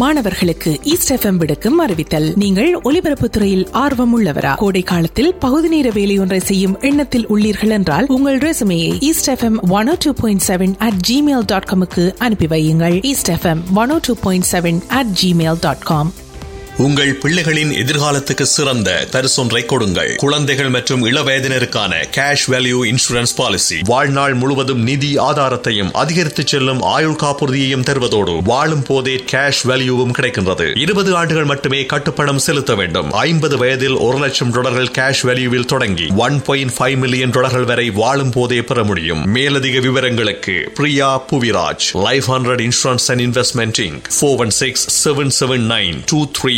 மாணவர்களுக்கு east FM விடுக்கும் அறிவித்தல் நீங்கள் ஒலிபரப்பு துறையில் ஆர்வம் உள்ளவரா கோடை காலத்தில் பகுதி நேர வேலையொன்றை செய்யும் எண்ணத்தில் உள்ளீர்கள் என்றால் உங்கள் ரெசுமையை East FM one o two point seven at Gmail dot காமுக்கு அனுப்பி வையுங்கள் East FM one o two point seven at Gmail dot com உங்கள் பிள்ளைகளின் எதிர்காலத்துக்கு சிறந்த பரிசொன்றை கொடுங்கள் குழந்தைகள் மற்றும் இளவயதினருக்கான கேஷ் வேல்யூ இன்சூரன்ஸ் பாலிசி வாழ்நாள் முழுவதும் நிதி ஆதாரத்தையும் அதிகரித்து செல்லும் ஆயுள் காப்புறுதியையும் தருவதோடு வாழும் போதே கேஷ் வேல்யூவும் கிடைக்கின்றது இருபது ஆண்டுகள் மட்டுமே கட்டுப்பணம் செலுத்த வேண்டும் ஐம்பது வயதில் ஒரு லட்சம் டாலர்கள் கேஷ் வேல்யூவில் தொடங்கி ஒன் பாயிண்ட் ஃபைவ் மில்லியன் டாலர்கள் வரை வாழும் போதே பெற முடியும் மேலதிக விவரங்களுக்கு Priya Puviraj life hundred insurance and investment Inc four one six seven seven nine two three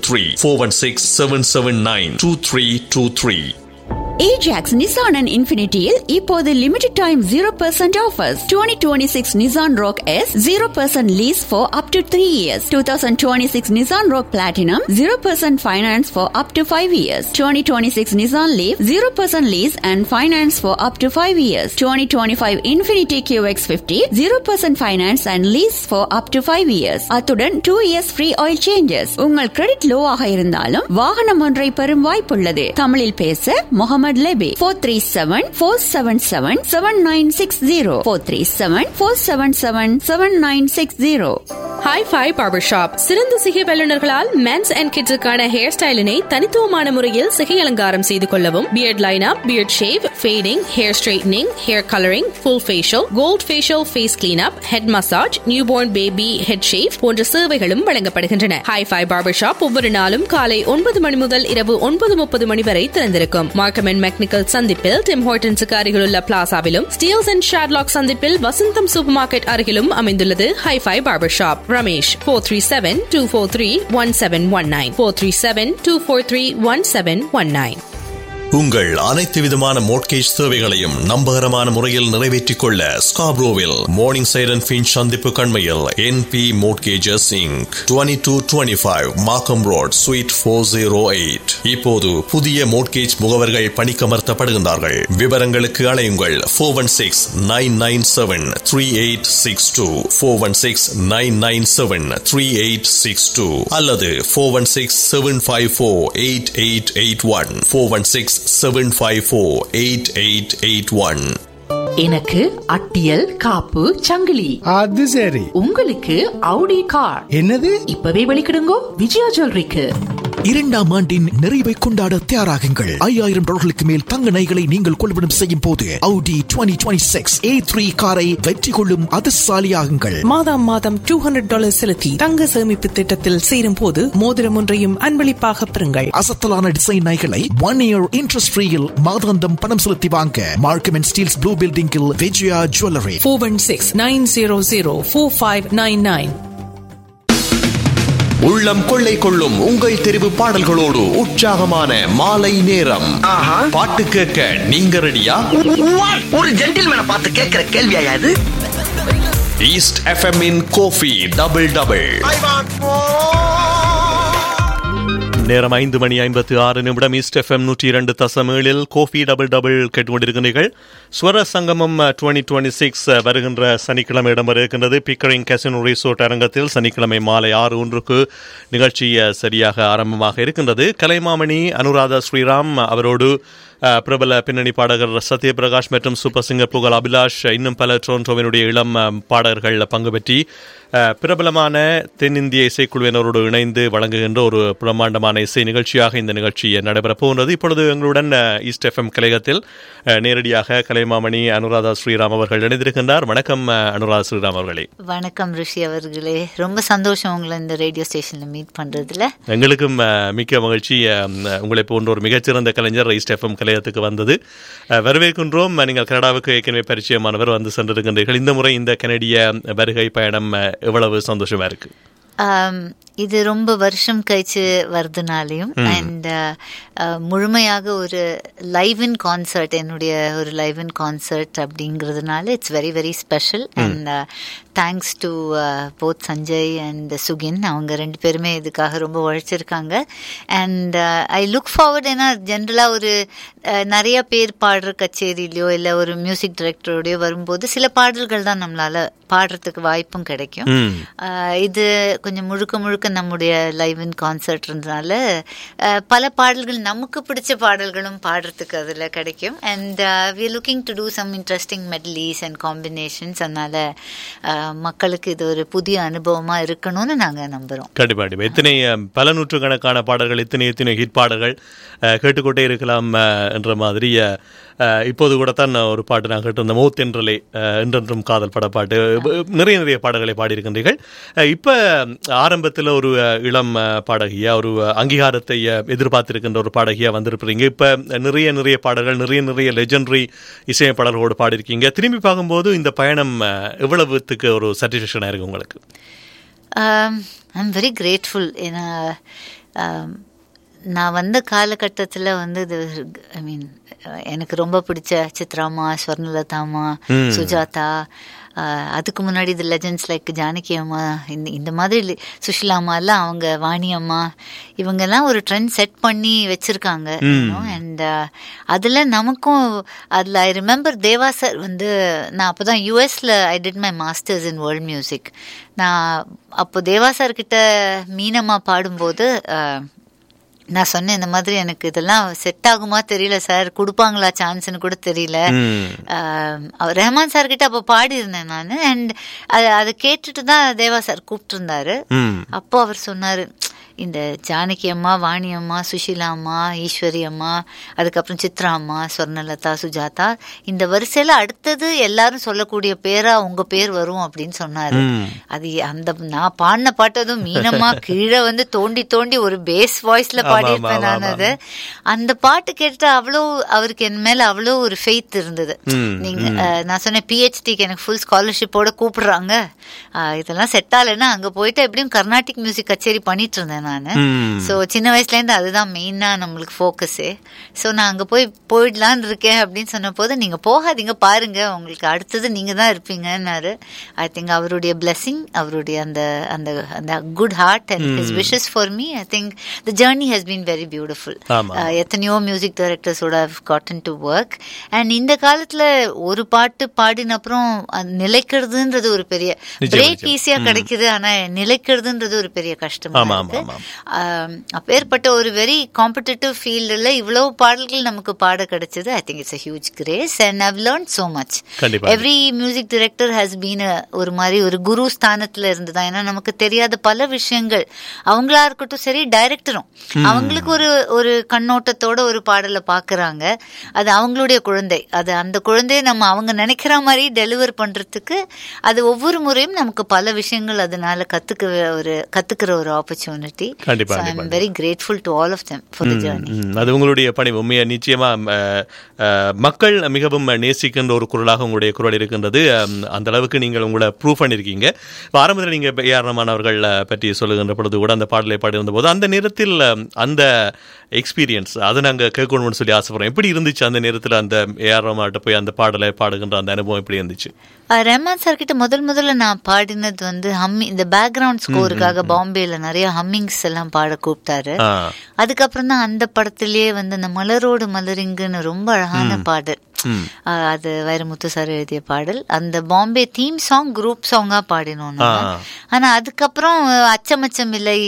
416-779-2323 Ajax Nissan and இன்ஃபினிட்டியில் இப்போது limited time zero percent offers twenty twenty six Nissan Rogue S zero percent lease for up to three years two thousand twenty six Nissan Rogue platinum zero percent finance for up to five years twenty twenty six Nissan Leaf zero percent lease and finance for up to five years twenty twenty five Infiniti Q X fifty zero percent finance and lease for up to five years அத்துடன் two years free oil changes உங்கள் credit லோவாக இருந்தாலும் வாகனம் ஒன்றை பெறும் வாய்ப்புள்ளது தமிழில் பேச Mohamed Lebbe four three seven four seven seven seven nine six zero four three seven four seven seven seven nine six zero hi fi barber shop சிறந்த சிகை வல்லுநர்களால் மென்ஸ் அண்ட் கிட்ஸுக்கான ஹேர் ஸ்டைலினை தனித்துவமான முறையில் சிகை அலங்காரம் செய்து கொள்ளவும் beard lineup beard shave fading hair straightening hair colouring full facial gold facial face cleanup head massage new born baby head shave போன்ற சேவைகளும் வழங்கப்படுகின்றன ஹாய் ஃபை பார்பர் ஷாப் ஒவ்வொரு நாளும் காலை ஒன்பது மணி முதல் இரவு ஒன்பது முப்பது மணி வரை திறந்திருக்கும் மார்க்கம் அண்ட் மெக்னிக்கல் சந்திப்பில் டிம் ஹோட்டன்ஸுக்கு அருகிலுள்ள பிளாசாவிலும் ஸ்டீல்ஸ் அண்ட் ஷாட்லாக் சந்திப்பில் வசந்தம் சூப்பர் மார்க்கெட் அருகிலும் அமைந்துள்ளது hi fi barber shop Ramesh four three seven two four three one seven one nine four three seven two four three one seven one nine உங்கள் அனைத்து விதமான மோட்கேஜ் தேவைகளையும் நம்பகரமான முறையில் நிறைவேற்றிக் கொள்ள ஸ்காப்ரோவில் மார்னிங் சைரன் பின் சந்திப்பு கண்மையில் N B mortgages Inc twenty two twenty five Markham road suite four zero eight இப்போது புதிய மோட்கேஜ் முகவர்கள் பணிக்கமர்த்தப்படுகின்றார்கள் விவரங்களுக்கு அலையுங்கள் four one six nine nine seven three eight six two four one six nine nine seven three eight six two அல்லது four one six seven five four eight eight eight one four one six seven five four eight eight eight one எனக்கு அட்டியல் காப்பு சங்கிலி அது சரி உங்களுக்கு Audi car என்னது இப்பவே வெளிக்கிடுங்கோ விஜயா ஜுவல்லரிக்கு இரண்டாம் ஆண்டின் நிறைவை கொண்டாட தயாராகுங்கள் ஐயாயிரம் டாலர்களுக்கு மேல் தங்க நகைகளை நீங்கள் கொள்வனம் செய்யும் போது Audi 2026 A3 காரை வெற்றி கொள்ளும் அதிர்ஷ்டசாலியாகுங்கள் மாதம் மாதம் டூ ஹண்ட்ரட் டாலர் செலுத்தி தங்க சேமிப்பு திட்டத்தில் சேரும் போது மோதிரம் ஒன்றையும் அன்பளிப்பாக பெறுங்கள் அசத்தலான டிசைன் நகைகளை ஒன் இயர் இன்ட்ரெஸ்ட் ஃப்ரீயில் மாதாந்தம் பணம் செலுத்தி வாங்க மார்க்கம் அண்ட் ஸ்டீல்ஸ் ப்ளூ பில்டிங்கில் Vijaya jewellery four one six nine zero zero four five nine nine உள்ளம் கொள்ளை கொள்ளும் உங்கள் தெரிவு பாடல்களோடு உற்சாகமான மாலை நேரம் பாட்டு கேட்க நீங்க ரெடியா ஒரு ஜென்டில்மேனை பார்த்து கேட்கிற கேள்வியா இது East FM in coffee double double நேரம் ஐந்து மணி ஐம்பத்தி ஆறு நிமிடம் ஈஸ்ட் எஃப்எம் நூற்றி இரண்டு தசம் ஏழில் கோஃபி டபுள் டபுள் கேட்டுக்கொண்டிருக்கிறீர்கள் ஸ்வர சங்கமம் டுவெண்ட்டி டுவெண்ட்டி சிக்ஸ் வருகின்ற சனிக்கிழமை இடம்பெற இருக்கின்றது பிக்கரிங் கசினோ ரிசோர்ட் அரங்கத்தில் சனிக்கிழமை மாலை ஆறு ஒன்றுக்கு நிகழ்ச்சி சரியாக ஆரம்பமாக இருக்கின்றது கலைமாமணி அனுராதா ஸ்ரீராம் அவரோடு அஹ், பிரபல பின்னணி பாடகர் சத்யபிரகாஷ் மற்றும் சூப்பர் சிங்கர் புகழ் அபிலாஷ் இன்னும் பல டொரண்டோவினுடைய இளம் அஹ், பாடகர்கள் பங்கு பெற்றி அஹ், பிரபலமான தென்னிந்திய இசைக்குழுவினரோடு இணைந்து வழங்குகின்ற ஒரு பிரம்மாண்டமான இசை நிகழ்ச்சியாக இந்த நிகழ்ச்சி நடைபெறப் போகின்றது இப்பொழுது எங்களுடன் அஹ், ஈஸ்ட் எஃப்எம் கலையகத்தில் அஹ், நேரடியாக கலைமாமணி அனுராதா ஸ்ரீராம் அவர்கள் இணைந்திருக்கின்றார் வணக்கம் அஹ், அனுராதா ஸ்ரீராம் அவர்களே வணக்கம் ரிஷி அவர்களே ரொம்ப சந்தோஷம் உங்களை இந்த ரேடியோ ஸ்டேஷன்ல மீட் பண்றதுல எங்களுக்கும் அஹ், மிக்க மகிழ்ச்சி அஹ், உங்களை போன்ற ஒரு மிகச்சிறந்த கலைஞர் ஈஸ்ட் எஃப்எம் கலையத்துக்கு வந்தது அஹ், வரவேற்கின்றோம் நீங்கள் கனடாவுக்கு ஏற்கனவே பரிச்சயமானவர் வந்து சென்றிருக்கின்றீர்கள் இந்த முறை இந்த கனடிய வருகை பயணம் அஹ், எவ்வளவு சந்தோஷமா இருக்கு ஆம், இது ரொம்ப வருஷம் கழிச்சு வருதுனாலையும் அண்ட் முழுமையாக ஒரு லைவ் இன் கான்சர்ட் என்னுடைய ஒரு லைவ் இன் கான்சர்ட் அப்படிங்கிறதுனால it's very very special and thanks to both Sanjay and Sukin அவங்க ரெண்டு பேருமே இதுக்காக ரொம்ப உழைச்சிருக்காங்க அண்ட் ஐ லுக் ஃபார்வர்ட் ஏன்னா ஜென்ரலாக ஒரு அஹ், நிறைய பேர் பாடுற கச்சேரியிலையோ இல்லை ஒரு மியூசிக் டைரக்டரோடையோ வரும்போது சில பாடல்கள் தான் நம்மளால பாடுறதுக்கு வாய்ப்பும் கிடைக்கும் ம். ஆஹ் இது கொஞ்சம் முழுக்க முழுக்க நம்முடைய லைவ் இன் கான்சர்ட்ன்றதுனால ஆஹ் பல பாடல்கள் நமக்கு பிடிச்ச பாடல்களும் பாடுறதுக்கு அதில் கிடைக்கும் and we looking to do some interesting medleys and combinations அதனால ஆஹ் மக்களுக்கு இது ஒரு புதிய அனுபவமாக இருக்கணும்னு நாங்கள் நம்புகிறோம் கண்டிப்பா கண்டிப்பா எத்தனை அஹ், பல நூற்றுக்கணக்கான பாடல்கள் எத்தனை எத்தனை ஹிட் பாடல்கள் அஹ், கேட்டுக்கொண்டே இருக்கலாம் அஹ், என்ற மாதிரி அஹ், அஹ், இப்போது கூட தான் ஒரு பாட்டு நான் கேட்டிருந்த மோ தென்றலே அஹ், என்றென்றும் காதல் பட பாட்டு அஹ், நிறைய நிறைய பாடல்களை பாடியிருக்கின்றீர்கள் அஹ், இப்ப ஆரம்பத்தில் ஒரு அஹ், இளம் அஹ், பாடகியா ஒரு அஹ், அங்கீகாரத்தை அஹ், எதிர்பார்த்திருக்கின்ற ஒரு பாடகியா வந்திருப்பீங்க இப்ப நிறைய நிறைய பாடல்கள் நிறைய நிறைய லெஜெண்டரி இசையமைப்பாளர்களோடு பாடியிருக்கீங்க திரும்பி பார்க்கும்போது இந்த பயணம் அஹ், எவ்வளவுத்துக்கு ஒரு சாட்டிஸ்ஃபேக்ஷனாக இருக்கு உங்களுக்கு ஐ எம் வெரி கிரேட்ஃபுல் ஏன்னா um, நான் வந்த காலகட்டத்தில் வந்து இது ஐ மீன் எனக்கு ரொம்ப பிடிச்ச சித்ராமா ஸ்வர்ணலதாமா சுஜாதா அஹ், அதுக்கு முன்னாடி இது லெஜண்ட்ஸ் லைக் ஜானகி அம்மா இந்த இந்த மாதிரி li- சுஷிலா அம்மா எல்லாம் அவங்க வாணி அம்மா இவங்கெல்லாம் ஒரு ட்ரெண்ட் செட் பண்ணி வச்சிருக்காங்க அண்ட் அதில் நமக்கும் அதில் ஐ ரிமெம்பர் தேவா சார் வந்து நான் அப்போ தான் யூஎஸில் I did my masters in world music நான் அப்போ தேவா சார் கிட்ட மீனம்மா பாடும்போது அஹ், நான் சொன்னேன் இந்த மாதிரி எனக்கு இதெல்லாம் செட் ஆகுமா தெரியல சார் கொடுப்பாங்களா சான்ஸ்னு கூட தெரியல ஆஹ் அவர் ரஹ்மான் சார் கிட்ட அப்போ பாடியிருந்தேன் நான் அண்ட் அதை கேட்டுட்டு தான் தேவா சார் கூப்பிட்டுருந்தாரு ம் அப்போ அவர் சொன்னாரு இந்த ஜானகி அம்மா வாணி அம்மா சுஷீலா அம்மா ஈஸ்வரி அம்மா அதுக்கப்புறம் சித்ரா அம்மா சொர்ணலதா சுஜாதா இந்த வரிசையில அடுத்தது எல்லாரும் சொல்லக்கூடிய பேரா உங்க பேர் வரும் அப்படின்னு சொன்னாரு அது அந்த நான் பாடின பாட்டு அதுவும் மீனம்மா கீழே வந்து தோண்டி தோண்டி ஒரு பேஸ் வாய்ஸ்ல பாடியிருப்பேன் ஆமா, நான் ஆமா, அது அந்த பாட்டு கேட்டு அவ்வளோ அவருக்கு என் மேல அவ்வளோ ஒரு ஃபெய்த் இருந்தது நீங்க அஹ், நான் சொன்னேன் பிஹெச்டிக்கு எனக்கு ஃபுல் ஸ்காலர்ஷிப்போட கூப்பிடுறாங்க அஹ், இதெல்லாம் செட் ஆகலைன்னா அங்க போயிட்டு எப்படியும் கர்நாடிக் மியூசிக் கச்சேரி பண்ணிட்டு இருந்தேன் நான் ஸோ சின்ன வயசுல இருந்து அதுதான் மெயினா நம்மளுக்கு ஃபோக்கஸு ஸோ நான் அங்க போய் போயிடலான்னு இருக்கேன் அப்படின்னு சொன்ன போது நீங்க போகாதீங்க பாருங்க உங்களுக்கு அடுத்தது நீங்க தான் இருப்பீங்கன்னாரு ஐ திங்க் அவருடைய பிளெஸிங் அவருடைய அந்த அந்த அந்த good heart and his wishes for me I think the journey has been very beautiful ஆமா. எத்தனையோ மியூசிக் டைரக்டர்ஸோட காட்டன் டு ஒர்க் அண்ட் இந்த காலத்துல ஒரு பாட்டு பாடின அப்புறம் அது நிலைக்கிறதுன்றது ஒரு பெரிய நிச்சயம், பிரேக் நிச்சயம். ஈஸியா கிடைக்குது ஆனா நிலைக்கிறதுன்றது ஒரு பெரிய கஷ்டமா ஆமா, இருக்கு ஆமா, ஆம், அப்பேற்பட்ட ஒரு வெரி காம்படிட்டிவ் ஃபீல்டில் இவ்வளவு பாடல்கள் நமக்கு பாட கிடைச்சது I think it's a huge grace and I've learn so much கண்டிப்பா. Every music director has been ஒரு மாதிரி ஒரு குரு ஸ்தானத்துல இருந்துதான் ஏன்னா நமக்கு தெரியாத பல விஷயங்கள் அவங்களா இருக்கட்டும் சரி டைரக்டரும் அவங்களுக்கு ஒரு ஒரு கண்ணோட்டத்தோட ஒரு பாடலை பாக்குறாங்க அது அவங்களுடைய குழந்தை அது அந்த குழந்தையை நம்ம அவங்க நினைக்கிற மாதிரி டெலிவர் பண்றதுக்கு அது ஒவ்வொரு முறையும் நமக்கு பல விஷயங்கள் அதனால கத்துக்க ஒரு கத்துக்கிற ஒரு ஆப்பர்ச்சுனிட்டி கண்டிப்பா, ஐ கண்டிப்பா. Am very grateful to all of them for the journey ம், அது உங்களுடைய பணி உண்மையா நிச்சயமா அஹ், அஹ், மக்கள் மிகவும் நேசிக்கின்ற ஒரு குரலாக உங்களுடைய குரல் இருக்கின்றது அம், அந்த அளவுக்கு நீங்கள் உங்களை ப்ரூவ் பண்ணியிருக்கீங்க இப்ப ஆரம்பத்தில் நீங்க ஏஆர் ரஹ்மான் அவர்கள் அஹ், பற்றி சொல்லுகின்ற பொழுது கூட அந்த பாடலை பாடியிருந்த போது அந்த நேரத்தில் அம், அந்த எக்ஸ்பீரியன்ஸ் அதை நாங்க கேட்கணும்னு சொல்லி ஆசைப்படுறோம் எப்படி இருந்துச்சு அந்த நேரத்தில் அந்த ஏஆர் ரஹ்மான்கிட்ட போய் அந்த பாடலை பாடுகின்ற அந்த அனுபவம் எப்படி இருந்துச்சு அஹ் ரஹ்மான் சார் கிட்ட முதல் முதல்ல நான் பாடினது வந்து ஹம்மி இந்த பேக்ரவுண்ட் ஸ்கோருக்காக பாம்பேல நிறைய ஹம்மிங்ஸ் எல்லாம் பாட கூப்பிட்டாரு ஆ. அதுக்கப்புறம் தான் அந்த படத்திலேயே வந்து அந்த மலரோடு மலரிங்குன்னு ரொம்ப அழகான பாடல் அஹ் அது வைரமுத்து சார் எழுதிய பாடல் அந்த பாம்பே தீம் சாங் குரூப் சாங்கா பாடினோம் நாங்க. ஆ. ஆனா அதுக்கப்புறம் அஹ், அச்சமச்சம் இல்லை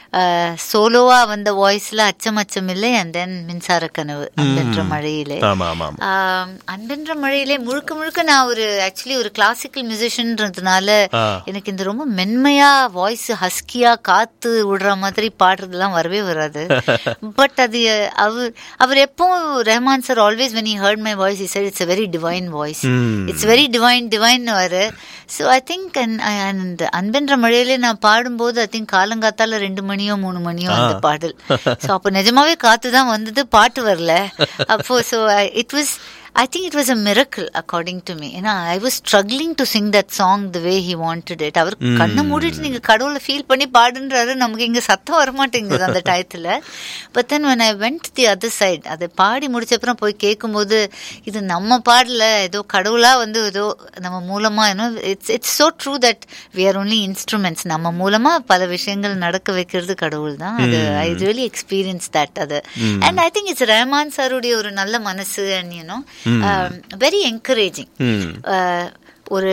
சோலோவா வந்த வாய்ஸ்ல அச்சமச்சம் இல்லை அண்ட் தென் மின்சார கனவு அன்பென்ற மழையிலே ஆமா ஆமா ஆமா. ஆம், அன்பென்ற மழையிலே முழுக்க முழுக்க நான் ஒரு ஆக்சுவலி ஒரு கிளாசிக்கல் மியூசிஷியன்றதுனால ஆ. எனக்கு இந்த ரொம்ப மென்மையா வாய்ஸ் ஹஸ்கியா காத்து விடுற மாதிரி பாடுறதுலாம் வரவே வராது பட் அது அவர் அவர் எப்பவும் Rahman sir always when he heard my voice he said it's a very divine voice ம். it's very divine divine வரு ஸோ ஐ திங்க் அண்ட் அன்பென்ற மழையிலே நான் பாடும்போது ஐ திங்க் காலங்காத்தால ரெண்டு மணியோ மூணு மணியோ அந்த பாடல் ஸோ அப்போ நிஜமாவே காத்து தான் வந்தது பாட்டு வரல அப்போ so it was I think it was a miracle, according to me. ஏன்னா I was struggling to sing that song the way he wanted it அவர் கண்ணை மூடிட்டு நீங்க கடவுளை ஃபீல் பண்ணி பாடுன்றாரு நமக்கு இங்க சத்தம் வர மாட்டேங்குது அந்த டயத்துல but then when I went the other side அதை பாடி முடிச்ச அப்புறம் போய் கேட்கும்போது இது நம்ம பாடல ஏதோ கடவுளா வந்து ஏதோ நம்ம மூலமா ஏன்னோ it's it's so true that we are only instruments நம்ம மூலமா பல விஷயங்கள் நடக்க வைக்கிறது கடவுள் தான் அது ஐ ரியலி எக்ஸ்பீரியன்ஸ் தட் அது and I think it's Rahman சாருடைய ஒரு நல்ல மனசு அண்ட் யூனோ வெரி என்கரேஜிங் ஒரு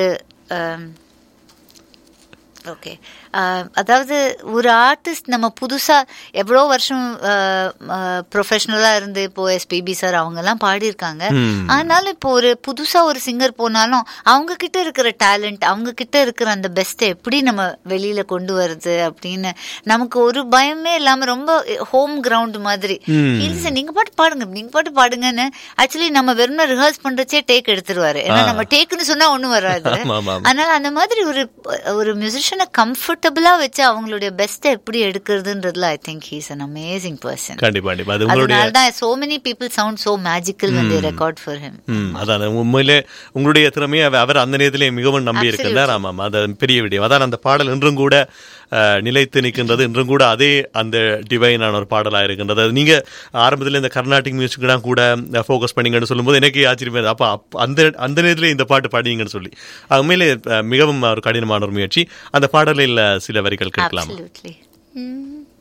ஓகே அதாவது ஒரு ஆர்டிஸ்ட் நம்ம புதுசா எவ்வளோ வருஷம் ப்ரொஃபஷனலா இருந்து இப்போ எஸ்பிபி சார் அவங்க எல்லாம் பாடியிருக்காங்க ஆனாலும் இப்போ ஒரு புதுசா ஒரு சிங்கர் போனாலும் அவங்க கிட்ட இருக்கிற டேலண்ட் அவங்க கிட்ட இருக்கிற அந்த பெஸ்ட்டை எப்படி நம்ம வெளியில கொண்டு வருது அப்படின்னு நமக்கு ஒரு பயமே இல்லாம ரொம்ப ஹோம் கிரவுண்ட் மாதிரி இல்ல சார் நீங்க பாட்டு பாடுங்க நீங்க பாட்டு பாடுங்கன்னு ஆக்சுவலி நம்ம வெறும் ரிஹர்ஸ் பண்றச்சே டேக் எடுத்துருவாரு ஏன்னா நம்ம டேக்குன்னு சொன்னா ஒண்ணும் வராது ஆமா, ஆமா. அதனால அந்த மாதிரி ஒரு ஒரு மியூசிஷியனை கம்ஃபர்டபுளா வச்சு அவங்களுடைய பெஸ்ட்டை எப்படி எடுக்கிறதுன்றதுல I think he's an amazing person கண்டிப்பா கண்டிப்பா அது உங்களுடைய அதனால தான் so many people sound so magical when they record for him ம், அதான் உண்மையிலே உங்களுடைய திறமையை அவ- அவர் அந்த நேரத்திலே மிகவும் நம்பி இருக்கின்றார் ஆமாம் அது பெரிய விடயம் அதான் அந்த பாடல் இன்றும் கூட அஹ், நிலைத்து நிற்கின்றது இன்றும் கூட அதே அந்த டிவைனான ஒரு பாடலாக இருக்கின்றது அது நீங்க ஆரம்பத்தில் இந்த கர்நாடிக் மியூசிக்லாம் கூட ஃபோக்கஸ் பண்ணீங்கன்னு சொல்லும்போது எனக்கு ஆச்சரியமா இருந்தது. அப்ப அப்- அந்த அந்த நேரத்தில் இந்த பாட்டு பாடிங்கன்னு சொல்லி அது உண்மையிலே அஹ், மிகவும் ஒரு கடினமான ஒரு முயற்சி அந்த பாடலில் சில வரிகள் கேட்கலாம் absolutely